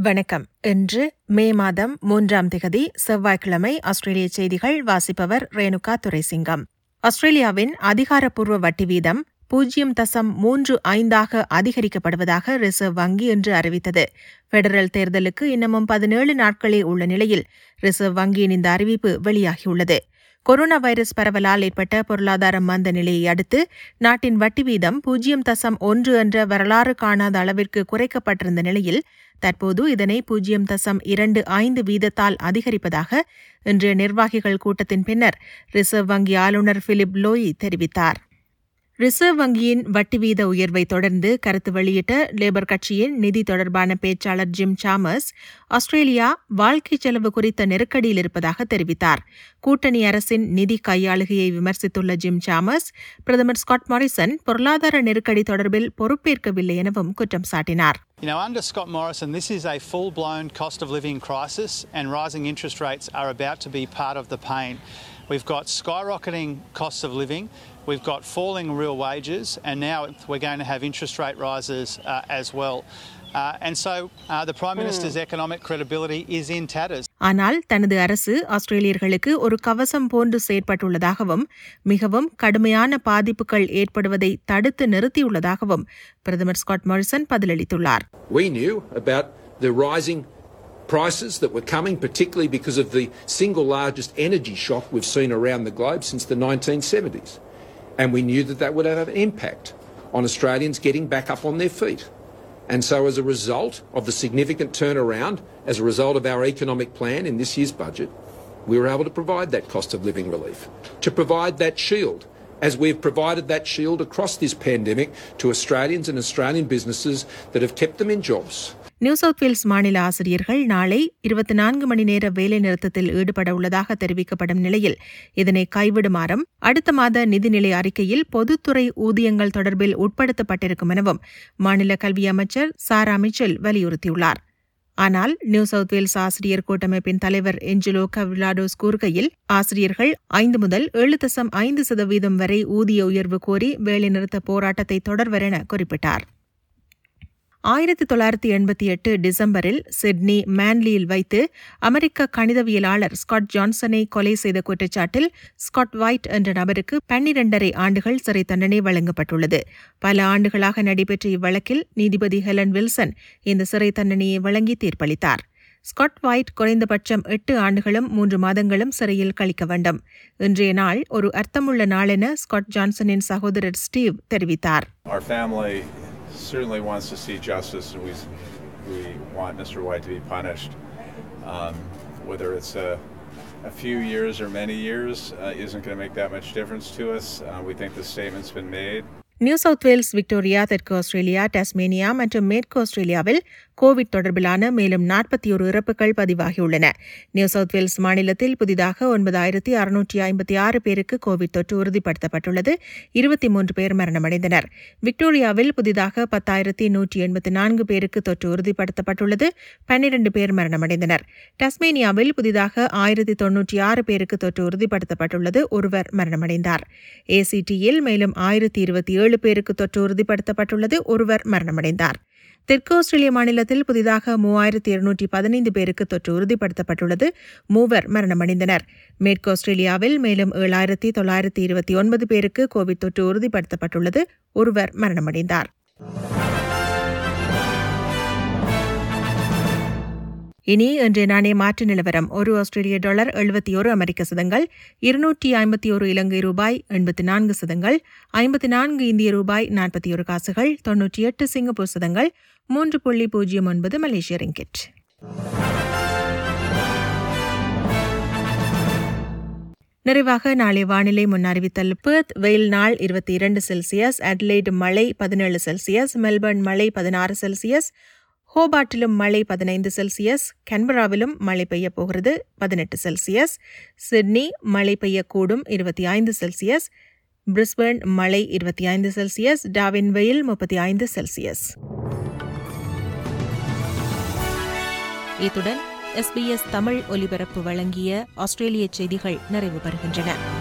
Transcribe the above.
வணக்கம் இன்று மே மாதம் மூன்றாம் திகதி செவ்வாய்க்கிழமை ஆஸ்திரேலிய செய்திகள் வாசிப்பவர் ரேணுகா துரைசிங்கம் ஆஸ்திரேலியாவின் அதிகாரப்பூர்வ வட்டி வீதம் பூஜ்ஜியம் தசம் மூன்று ஐந்தாக அதிகரிக்கப்படுவதாக ரிசர்வ் வங்கி இன்று அறிவித்தது பெடரல் தேர்தலுக்கு இன்னமும் பதினேழு நாட்களே உள்ள நிலையில் ரிசர்வ் வங்கியின் இந்த அறிவிப்பு வெளியாகியுள்ளது கொரோனா வைரஸ் பரவலால் ஏற்பட்ட பொருளாதார மந்த நிலையை அடுத்து நாட்டின் வட்டி வீதம் பூஜ்ஜியம் தசம் ஒன்று என்ற வரலாறு காணாத அளவிற்கு குறைக்கப்பட்டிருந்த நிலையில் தற்போது இதனை பூஜ்ஜியம் தசம் இரண்டு ஐந்து வீதத்தால் அதிகரிப்பதாக இன்றைய நிர்வாகிகள் கூட்டத்தின் பின்னர் ரிசர்வ் வங்கி ஆளுநர் பிலிப் லோயி தெரிவித்தார் ரிசர்வ் வங்கியின் வட்டி வீத உயர்வை தொடர்ந்து கருத்து வெளியிட்ட லேபர் கட்சியின் நிதி தொடர்பான பேச்சாளர் ஜிம் சாமர்ஸ் ஆஸ்திரேலியா வாழ்க்கை செலவு குறித்த நெருக்கடியில் இருப்பதாக தெரிவித்தார் கூட்டணி அரசின் நிதி கையாளுகையை விமர்சித்துள்ள ஜிம் சாமர்ஸ் பிரதமர் ஸ்காட் மாரிசன் பொருளாதார நெருக்கடி தொடர்பில் பொறுப்பேற்கவில்லை எனவும் குற்றம் சாட்டினார் You know, under Scott Morrison, this is a full blown cost of living crisis, and rising interest rates are about to be part of the pain. We've got skyrocketing costs of living, we've got falling real wages, and now we're going to have interest rate rises uh, as well. Uh, and so uh, the Prime Minister's economic credibility is in tatters. ஆனால் தனது அரசு ஆஸ்திரேலியர்களுக்கு ஒரு கவசம் போன்று செயற்பட்டுள்ளதாகவும் மிகவும் கடுமையான பாதிப்புகள் ஏற்படுவதை தடுத்து நிறுத்தியுள்ளதாகவும் பிரதமர் ஸ்காட் மாரிசன் பதிலளித்துள்ளார் We knew about the rising prices that were coming, particularly because of the single largest energy shock we've seen around the globe since the 1970s. And we knew that that would have an impact on Australians getting back up on their feet. And so, as a result of the significant turnaround, as a result of our economic plan in this year's budget, we were able to provide that cost of living relief, to provide that shield, as we've provided that shield across this pandemic to Australians and Australian businesses that have kept them in jobs. New South Wales மாநில ஆசிரியர்கள் நாளை இருபத்தி நான்கு மணி நேர வேலைநிறுத்தத்தில் ஈடுபட உள்ளதாக தெரிவிக்கப்படும் நிலையில் இதனை கைவிடுமாறும் அடுத்த மாத நிதிநிலை அறிக்கையில் பொதுத்துறை ஊதியங்கள் தொடர்பில் உட்படுத்தப்பட்டிருக்கும் எனவும் மாநில கல்வி அமைச்சர் சாரா மிச்சல் வலியுறுத்தியுள்ளார் ஆனால் நியூ சவுத் வேல்ஸ் ஆசிரியர் கூட்டமைப்பின் தலைவர் எஞ்சிலோ கவிலாடோஸ் கூறுகையில் ஆசிரியர்கள் ஐந்து முதல் ஏழு தசம் ஐந்து சதவீதம் வரை ஊதிய உயர்வு கோரி வேலைநிறுத்த போராட்டத்தை தொடர்வர் என குறிப்பிட்டார் ஆயிரத்தி தொள்ளாயிரத்தி எண்பத்தி எட்டு டிசம்பரில் சிட்னி மேன்லியில் வைத்து அமெரிக்க கணிதவியலாளர் ஸ்காட் ஜான்சனை கொலை செய்த குற்றச்சாட்டில் ஸ்காட் வைட் என்ற நபருக்கு பன்னிரண்டரை ஆண்டுகள் சிறை தண்டனை வழங்கப்பட்டுள்ளது பல ஆண்டுகளாக நடைபெற்ற இவ்வழக்கில் நீதிபதி ஹெலன் வில்சன் இந்த சிறை தண்டனையை வழங்கி தீர்ப்பளித்தார் ஸ்காட் வைட் குறைந்தபட்சம் எட்டு ஆண்டுகளும் மூன்று மாதங்களும் சிறையில் கழிக்க வேண்டும் இன்றைய நாள் ஒரு அர்த்தமுள்ள நாள் என ஸ்காட் ஜான்சனின் சகோதரர் ஸ்டீவ் தெரிவித்தார் Our family certainly wants to see justice, and we, we want Mr. White to be punished. Um, whether it's a, a few years or many years uh, isn't going to make that much difference to us. Uh, we think the statement's been made. New South Wales Victoria தெற்கு Australia Tasmania மற்றும் மேற்கு ஆஸ்திரேலியாவில் Covid தொடர்பிலான மேலும் நாற்பத்தி ஒரு இறப்புகள் பதிவாகியுள்ளன new South Wales மாநிலத்தில் புதிதாக ஒன்பதாயிரத்தி அறுநூற்றி ஐம்பத்தி ஆறு பேருக்கு கோவிட் தொற்று உறுதிப்படுத்தப்பட்டுள்ளது இருபத்தி மூன்று பேர் மரணமடைந்தனர் விக்டோரியாவில் புதிதாக பத்தாயிரத்தி நூற்றி எண்பத்தி நான்கு பேருக்கு தொற்று உறுதிப்படுத்தப்பட்டுள்ளது பன்னிரண்டு பேர் மரணமடைந்தனர் டஸ்மேனியாவில் புதிதாக ஆயிரத்தி தொன்னூற்றி ஆறு பேருக்கு தொற்று உறுதிப்படுத்தப்பட்டுள்ளது ஒருவர் மரணமடைந்தார் ஏசிடியில் மேலும் ஆயிரத்தி இருபத்தி ஏழு பேருக்கு தொற்று உறுதிப்படுத்தப்பட்டுள்ளது ஒருவர் மரணமடைந்தார் தெற்கு ஆஸ்திரேலிய மாநிலத்தில் புதிதாக மூவாயிரத்தி இருநூற்றி பதினைந்து பேருக்கு தொற்று உறுதிப்படுத்தப்பட்டுள்ளது மூவர் மரணமடைந்தனர் மேற்கு ஆஸ்திரேலியாவில் மேலும் ஏழாயிரத்தி தொள்ளாயிரத்தி இருபத்தி ஒன்பது பேருக்கு கோவிட் தொற்று உறுதிப்படுத்தப்பட்டுள்ளது ஒருவர் மரணமடைந்தார் இனி இன்றைய நாணய மாற்று நிலவரம் ஒரு ஆஸ்திரேலிய டாலர் எழுபத்தி ஒரு அமெரிக்க சதங்கள் இருநூற்றி ஐம்பத்தி ஒரு இலங்கை ரூபாய் எண்பத்தி நான்கு சதங்கள் ஐம்பத்தி நான்கு இந்திய ரூபாய் நாற்பத்தி ஒரு காசுகள் தொன்னூற்றி எட்டு சிங்கப்பூர் சதங்கள் மூன்று புள்ளி பூஜ்ஜியம் ஒன்பது மலேசிய ரிங்கிட் நிறைவாக நாளை வானிலை முன்னறிவித்தல் பெர்த் வெயில் நாள் இருபத்தி இரண்டு செல்சியஸ் அட்லைட் மழை பதினேழு செல்சியஸ் மெல்பர்ன் மழை பதினாறு செல்சியஸ் ஹோபாட்டிலும் மழை பதினைந்து செல்சியஸ் கன்பராவிலும் மழை பெய்யப் போகிறது பதினெட்டு செல்சியஸ் சிட்னி மழை பெய்யக்கூடும் இருபத்தி ஐந்து செல்சியஸ் பிரிஸ்பர்ன் மழை இருபத்தி ஐந்து செல்சியஸ் டாவின் வெயில் முப்பத்தி ஐந்து செல்சியஸ் இத்துடன் எஸ்பிஎஸ் தமிழ் ஒலிபரப்பு வழங்கிய ஆஸ்திரேலிய செய்திகள் நிறைவு பெறுகின்றன